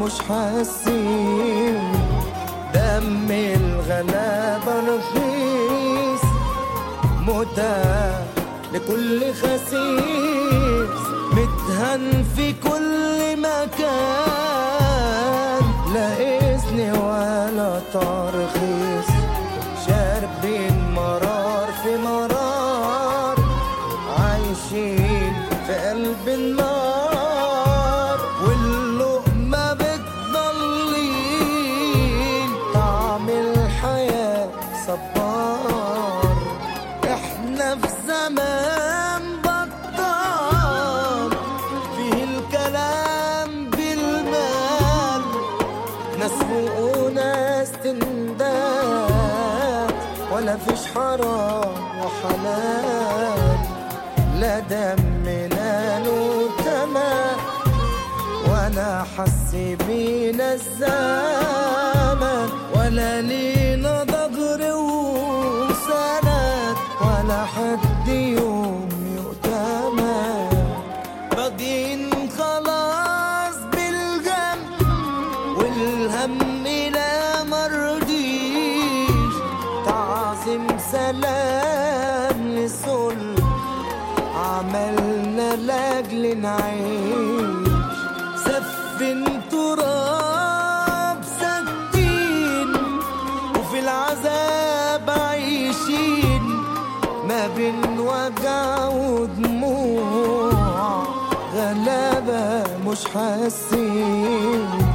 مش حاسين دم الغلابة رخيص متاح لكل خسيس متهن في كل مكان لا إذن ولا ترخيص شاربين مرار في مرار عايشين في قلب النار واللقمة بتضلين طعم الحياة صبار احنا في زمان بطال فيه الكلام بالمال ناس فوق وناس تندات ولا فيش حرام وحلال لا دمنا له تمام ولا حس بينا الزمن ولا لينا ضجر وسند ولا حد يوم يؤتمن راضيين خلاص بالجنب والهم لا مرضيش تعظيم سلام للصلح عملنا لاجل نعيش سفن تراب سدين وفي العذاب عايشين ما بين وجع ودموع غلابة مش حاسين